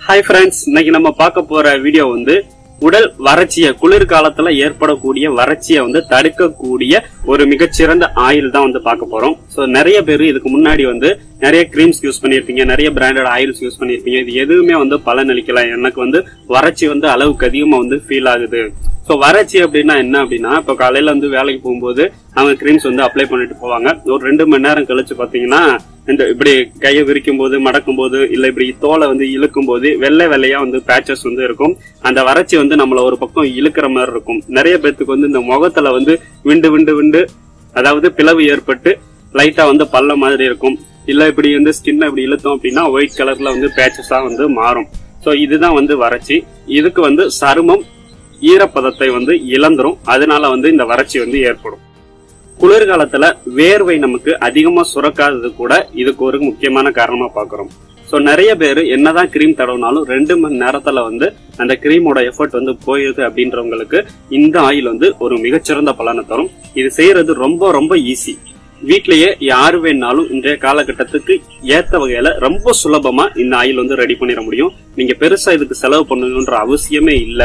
hi friends இன்னைக்கு நம்ம பார்க்க போற வீடியோ வந்து உடல் வறட்சிய குளிர்காலத்துல ஏற்படக்கூடிய வறட்சியை வந்து தடுக்கக்கூடிய ஒரு மிகச்சிறந்த ஆயில் தான் வந்து பார்க்க போறோம் சோ நிறைய பேர் இதுக்கு முன்னாடி வந்து நிறைய கிரீம்ஸ் யூஸ் பண்ணிருப்பீங்க நிறைய பிராண்டட் ஆயில்ஸ் யூஸ் பண்ணிருப்பீங்க இது எதுவுமே வந்து பலன் அளிக்கல எனக்கு வந்து வறட்சி வந்து அளவுக்கு அதிகமா வந்து ஃபீல் ஆகுது சோ வறட்சி அப்படின்னா என்ன அப்படின்னா இப்போ காலையில வந்து வேலைக்கு போகும்போது அவங்க கிரீம்ஸ் வந்து அப்ளை பண்ணிட்டு போவாங்க ஒரு ரெண்டு மணி நேரம் கழிச்சு பாத்தீங்கன்னா இந்த இப்படி கையை விரிக்கும் போது மடக்கும் போது இல்ல இப்படி தோலை வந்து இழுக்கும் போது வெள்ளை வெள்ளையா வந்து பேச்சஸ் வந்து இருக்கும் அந்த வறட்சி வந்து நம்மள ஒரு பக்கம் இழுக்கிற மாதிரி இருக்கும் நிறைய பேர்த்துக்கு வந்து இந்த முகத்துல வந்து விண்டு விண்டு விண்டு அதாவது பிளவு ஏற்பட்டு லைட்டா வந்து பள்ள மாதிரி இருக்கும் இல்ல இப்படி வந்து ஸ்கின் இப்படி இழுத்தோம் அப்படின்னா ஒயிட் கலர்ல வந்து பேச்சஸா வந்து மாறும் சோ இதுதான் வந்து வறட்சி இதுக்கு வந்து சருமம் ஈரப்பதத்தை வந்து இழந்துரும் அதனால வந்து இந்த வறட்சி வந்து ஏற்படும் குளிர்காலத்துல வேர்வை நமக்கு அதிகமா சுரக்காதது கூட இதுக்கு ஒரு முக்கியமான காரணமா பாக்குறோம் சோ நிறைய பேர் என்னதான் கிரீம் தடவினாலும் ரெண்டு மணி நேரத்துல வந்து அந்த கிரீமோட எஃபர்ட் வந்து போயிருது அப்படின்றவங்களுக்கு இந்த ஆயில் வந்து ஒரு மிகச்சிறந்த பலனை தரும் இது செய்யறது ரொம்ப ரொம்ப ஈஸி வீட்லயே யாரு வேணாலும் இன்றைய காலகட்டத்துக்கு ஏத்த வகையில ரொம்ப சுலபமா இந்த ஆயில் வந்து ரெடி பண்ணிட முடியும் நீங்க பெருசா இதுக்கு செலவு பண்ணணுன்ற அவசியமே இல்ல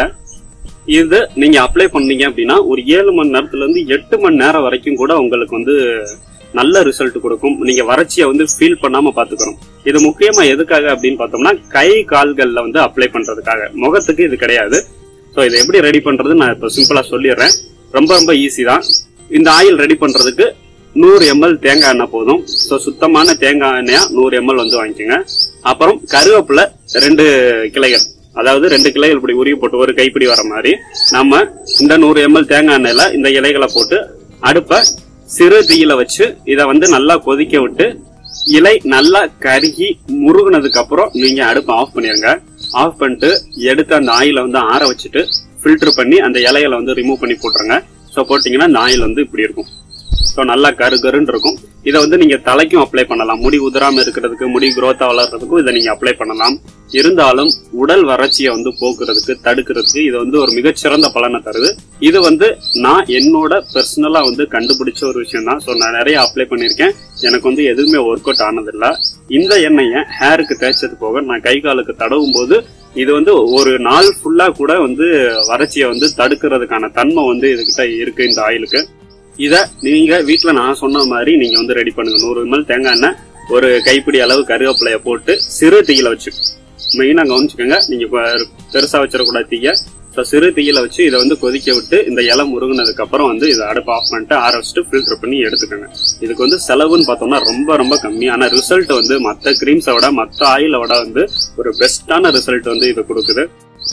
இது நீங்க அப்ளை பண்ணீங்க அப்படின்னா ஒரு ஏழு மணி நேரத்துல இருந்து எட்டு மணி நேரம் வரைக்கும் கூட உங்களுக்கு வந்து நல்ல ரிசல்ட் கொடுக்கும் நீங்க வறட்சியை வந்து ஃபீல் பண்ணாம பாத்துக்கிறோம் இது முக்கியமா எதுக்காக அப்படின்னு பார்த்தோம்னா கை கால்கள்ல வந்து அப்ளை பண்றதுக்காக முகத்துக்கு இது கிடையாது சோ இதை எப்படி ரெடி பண்றது நான் இப்போ சிம்பிளா சொல்லிடுறேன் ரொம்ப ரொம்ப ஈஸி தான் இந்த ஆயில் ரெடி பண்றதுக்கு நூறு எம்எல் தேங்காய் எண்ணெய் போதும் ஸோ சுத்தமான தேங்காய் எண்ணெயா நூறு எம்எல் வந்து வாங்கிக்கோங்க அப்புறம் கருவேப்பிலை ரெண்டு கிளைகள் அதாவது ரெண்டு கிளைகள் இப்படி உருவி போட்டு ஒரு கைப்பிடி வர மாதிரி நம்ம இந்த நூறு எம்எல் தேங்காய் எண்ணெயில இந்த இலைகளை போட்டு அடுப்பை சிறு தீயில வச்சு இதை வந்து நல்லா கொதிக்க விட்டு இலை நல்லா கருகி முருகுனதுக்கு அப்புறம் நீங்க அடுப்பை ஆஃப் பண்ணிருங்க ஆஃப் பண்ணிட்டு எடுத்து அந்த ஆயில வந்து ஆற வச்சுட்டு ஃபில்டர் பண்ணி அந்த இலைகளை வந்து ரிமூவ் பண்ணி போட்டுருங்க ஸோ போட்டீங்கன்னா அந்த ஆயில் வந்து இப்படி இருக்கும் ஸோ நல்லா கரு கருன்னு இருக்கும் இதை வந்து நீங்க தலைக்கும் அப்ளை பண்ணலாம் முடி உதிராம இருக்கிறதுக்கு முடி குரோத்தா வளர்றதுக்கும் இதை நீங்க அப்ளை பண்ணலாம் இருந்தாலும் உடல் வறட்சியை வந்து போக்குறதுக்கு தடுக்கிறதுக்கு இது வந்து ஒரு மிகச்சிறந்த பலனை தருது இது வந்து நான் என்னோட பர்சனலா வந்து கண்டுபிடிச்ச ஒரு விஷயம் தான் ஸோ நான் நிறைய அப்ளை பண்ணியிருக்கேன் எனக்கு வந்து எதுவுமே ஒர்க் அவுட் ஆனதில்ல இந்த எண்ணெயை ஹேருக்கு தேய்ச்சது போக நான் கை காலுக்கு தடவும் போது இது வந்து ஒரு நாள் ஃபுல்லா கூட வந்து வறட்சியை வந்து தடுக்கிறதுக்கான தன்மை வந்து இதுகிட்ட இருக்கு இந்த ஆயிலுக்கு இத நீங்க வீட்ல நான் சொன்ன மாதிரி நீங்க வந்து ரெடி பண்ணுங்க நூறு ml தேங்காய் எண்ணெய் ஒரு கைப்பிடி அளவு கருவேப்பிலைய போட்டு சிறு தீயில வச்சு மெயினா கவனிச்சுக்கோங்க நீங்க பெ- பெருசா வச்சிடக்கூடாது தீய ஸோ சிறு தீயில வச்சு இதை வந்து கொதிக்க விட்டு இந்த இலை முருகுனதுக்கு அப்புறம் வந்து இதை அடுப்பு ஆஃப் பண்ணிட்டு ஆற வச்சுட்டு ஃபில்டர் பண்ணி எடுத்துக்கோங்க இதுக்கு வந்து செலவுன்னு பார்த்தோம்னா ரொம்ப ரொம்ப கம்மி ஆனா ரிசல்ட் வந்து மற்ற கிரீம்ஸை விட மற்ற ஆயிலை விட வந்து ஒரு பெஸ்டான ரிசல்ட் வந்து இது கொடுக்குது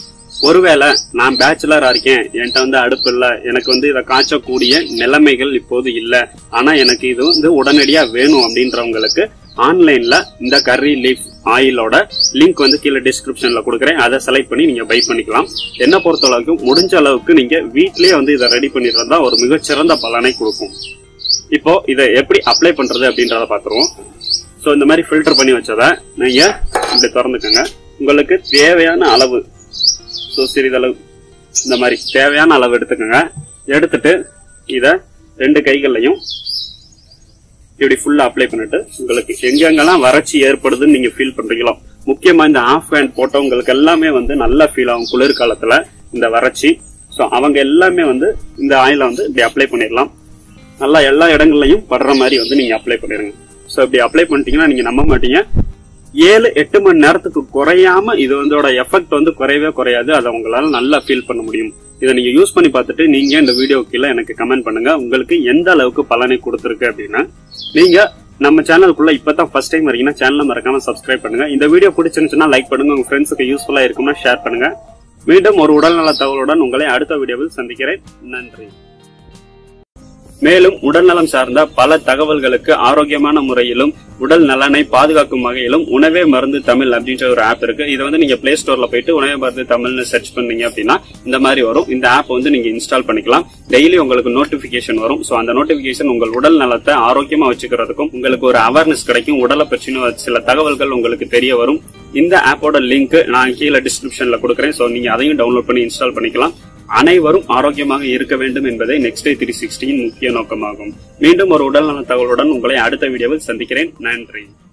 ஒருவேளை நான் பேச்சுலரா இருக்கேன் என்கிட்ட வந்து அடுப்பு இல்ல எனக்கு வந்து இதை காய்ச்சக்கூடிய நிலைமைகள் இப்போது இல்ல ஆனா எனக்கு இது வந்து உடனடியா வேணும் அப்படின்றவங்களுக்கு ஆன்லைன்ல இந்த கர்ரி லீஃப் ஆயிலோட லிங்க் வந்து கீழே டிஸ்கிரிப்ஷன்ல கொடுக்குறேன் அதை செலக்ட் பண்ணி நீங்க பை பண்ணிக்கலாம் என்ன பொறுத்த அளவுக்கு முடிஞ்ச அளவுக்கு நீங்க வீட்லயே வந்து இதை ரெடி பண்ணிடுறதா ஒரு மிகச்சிறந்த பலனை கொடுக்கும் இப்போ இதை எப்படி அப்ளை பண்றது அப்படின்றத பாத்துருவோம் சோ இந்த மாதிரி ஃபில்டர் பண்ணி வச்சதை நீங்க இப்படி திறந்துக்கோங்க உங்களுக்கு தேவையான அளவு ஸோ சிறிதளவு இந்த மாதிரி தேவையான அளவு எடுத்துக்கோங்க எடுத்துட்டு இத ரெண்டு கைகள்லையும் இப்படி ஃபுல்லா அப்ளை பண்ணிட்டு உங்களுக்கு எங்கெங்கெல்லாம் வறட்சி ஏற்படுதுன்னு நீங்க ஃபீல் பண்றீங்களோ முக்கியமா இந்த ஆஃப் ஹேண்ட் போட்டவங்களுக்கு எல்லாமே வந்து நல்லா ஃபீல் ஆகும் குளிர்காலத்துல இந்த வறட்சி ஸோ அவங்க எல்லாமே வந்து இந்த ஆயில வந்து இப்படி அப்ளை பண்ணிடலாம் நல்லா எல்லா இடங்கள்லையும் படுற மாதிரி வந்து நீங்க அப்ளை பண்ணிருங்க ஸோ இப்படி அப்ளை பண்ணிட்டீங்கன்னா நீங்க நம்ப மாட்டீங்க ஏழு எட்டு மணி நேரத்துக்கு குறையாம இது வந்தோட எஃபெக்ட் வந்து குறையவே குறையாது அதை உங்களால நல்லா ஃபீல் பண்ண முடியும் இதை நீங்க யூஸ் பண்ணி பார்த்துட்டு நீங்க இந்த வீடியோ கீழே எனக்கு கமெண்ட் பண்ணுங்க உங்களுக்கு எந்த அளவுக்கு பலனை கொடுத்துருக்கு அப்படின்னா நீங்க நம்ம சேனலுக்குள்ள இப்பதான் ஃபர்ஸ்ட் டைம் வரீங்கன்னா சேனலை மறக்காம சப்ஸ்கிரைப் பண்ணுங்க இந்த வீடியோ பிடிச்சிருந்துச்சுன்னா லைக் பண்ணுங்க உங்க ஃப்ரெண்ட்ஸுக்கு யூஸ்ஃபுல்லா இருக்கும்னா ஷேர் பண்ணுங்க மீண்டும் ஒரு உடல்நல தகவலுடன் உங்களை அடுத்த வீடியோவில் சந்திக்கிறேன் நன்றி மேலும் உடல்நலம் சார்ந்த பல தகவல்களுக்கு ஆரோக்கியமான முறையிலும் உடல் நலனை பாதுகாக்கும் வகையிலும் உணவே மருந்து தமிழ் அப்படின்ற ஒரு ஆப் இருக்கு இதை வந்து நீங்க பிளே ஸ்டோர்ல போயிட்டு உணவே மருந்து தமிழ்னு சர்ச் பண்ணீங்க அப்படின்னா இந்த மாதிரி வரும் இந்த ஆப் வந்து நீங்க இன்ஸ்டால் பண்ணிக்கலாம் டெய்லி உங்களுக்கு நோட்டிபிகேஷன் வரும் சோ அந்த நோட்டிபிகேஷன் உங்கள் உடல் நலத்தை ஆரோக்கியமா வச்சுக்கிறதுக்கும் உங்களுக்கு ஒரு அவேர்னஸ் கிடைக்கும் உடலை பற்றின சில தகவல்கள் உங்களுக்கு தெரிய வரும் இந்த ஆப்போட லிங்க் நான் கீழே டிஸ்கிரிப்ஷன்ல கொடுக்குறேன் சோ நீங்க அதையும் டவுன்லோட் பண்ணி இன்ஸ்டால் பண்ணிக்கலாம் அனைவரும் ஆரோக்கியமாக இருக்க வேண்டும் என்பதே நெக்ஸ்ட் டே த்ரீ சிக்ஸ்டியின் முக்கிய நோக்கமாகும் மீண்டும் ஒரு உடல்நல தகவலுடன் உங்களை அடுத்த வீடியோவில் சந்திக்கிறேன் நன்றி